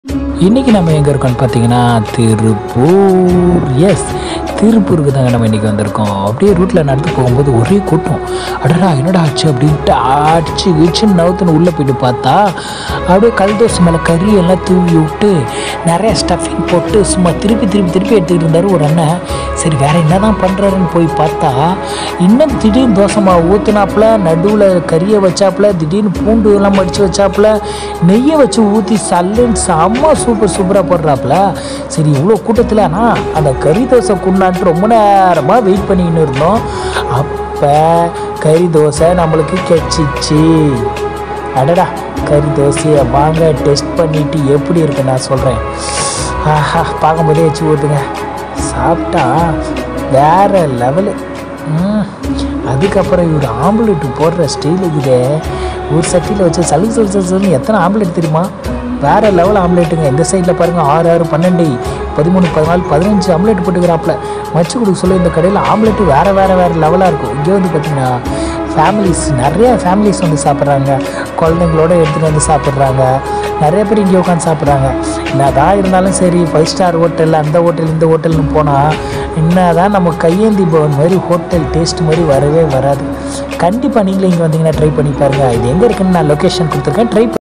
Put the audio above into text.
இன்றைக்கி நம்ம எங்கே இருக்கோம்னு பார்த்தீங்கன்னா திருப்பூர் எஸ் திருப்பூருக்கு தாங்க நம்ம இன்றைக்கி வந்திருக்கோம் அப்படியே ரூட்டில் நடந்து போகும்போது ஒரே கூட்டம் அடடா என்னடா ஆச்சு அப்படின்ட்டு ஆச்சு கீச்சுன்னு நவுத்துன்னு உள்ளே போயிட்டு பார்த்தா அப்படியே கல் தோசை மேலே கறி எல்லாம் தூவி விட்டு நிறைய ஸ்டஃபிங் போட்டு சும்மா திருப்பி திருப்பி திருப்பி எடுத்துக்கிட்டு இருந்தார் ஒரு அண்ணன் சரி வேறு என்ன தான் பண்ணுறாருன்னு போய் பார்த்தா இன்னும் திடீர்னு தோசை மாவு ஊற்றுனாப்புல நடுவில் கறியை வச்சாப்புல திடீர்னு பூண்டு எல்லாம் மடித்து வச்சாப்புல நெய்யை வச்சு ஊற்றி சல்லுன்னு செம்ம சூப்பர் சூப்பராக போடுறாப்புல சரி இவ்வளோ கூட்டத்தில் ஆனால் அந்த கறி தோசை குண்டான்ட்டு ரொம்ப நேரமாக வெயிட் பண்ணிக்கின்னு இருந்தோம் அப்போ கறி தோசை நம்மளுக்கு கெச்சிச்சு அடடா கறி தோசையை வாங்க டெஸ்ட் பண்ணிவிட்டு எப்படி இருக்கு நான் சொல்கிறேன் ஆஹா பார்க்கும்போதே வச்சு ஊற்றுங்க சாப்பிட்டா வேற லெவலு ம் அதுக்கப்புறம் இவர் ஆம்புலெட் போடுற ஸ்டைல் இதே ஒரு சட்டியில் வச்சு சளி சளி சளி சளின்னு எத்தனை ஆம்லெட் தெரியுமா வேறு லெவல் ஆம்லேட்டுங்க இந்த சைடில் பாருங்கள் ஆறு ஆறு பன்னெண்டு பதிமூணு பதினாலு பதினஞ்சு ஆம்லேட் போட்டுக்கிறாப்புல மச்சு கொடுக்க சொல்ல இந்த கடையில் ஆம்லேட்டு வேறு வேறு வேறு லெவலாக இருக்கும் இங்கே வந்து பார்த்திங்கன்னா ஃபேமிலிஸ் நிறைய ஃபேமிலிஸ் வந்து சாப்பிட்றாங்க குழந்தைங்களோட எடுத்துகிட்டு வந்து சாப்பிட்றாங்க நிறைய பேர் இங்கே உட்காந்து சாப்பிட்றாங்க என்னதான் இருந்தாலும் சரி ஃபைவ் ஸ்டார் ஹோட்டல் அந்த ஹோட்டல் இந்த ஹோட்டல்னு போனால் என்னதான் நம்ம கையேந்தி பவன் மாதிரி ஹோட்டல் டேஸ்ட் மாதிரி வரவே வராது கண்டிப்பாக நீங்களும் இங்கே வந்தீங்கன்னா ட்ரை பண்ணி பாருங்கள் இது எங்கே இருக்குன்னு நான் லொக்கேஷன் கொடுத்துருக்கேன் ட்ரை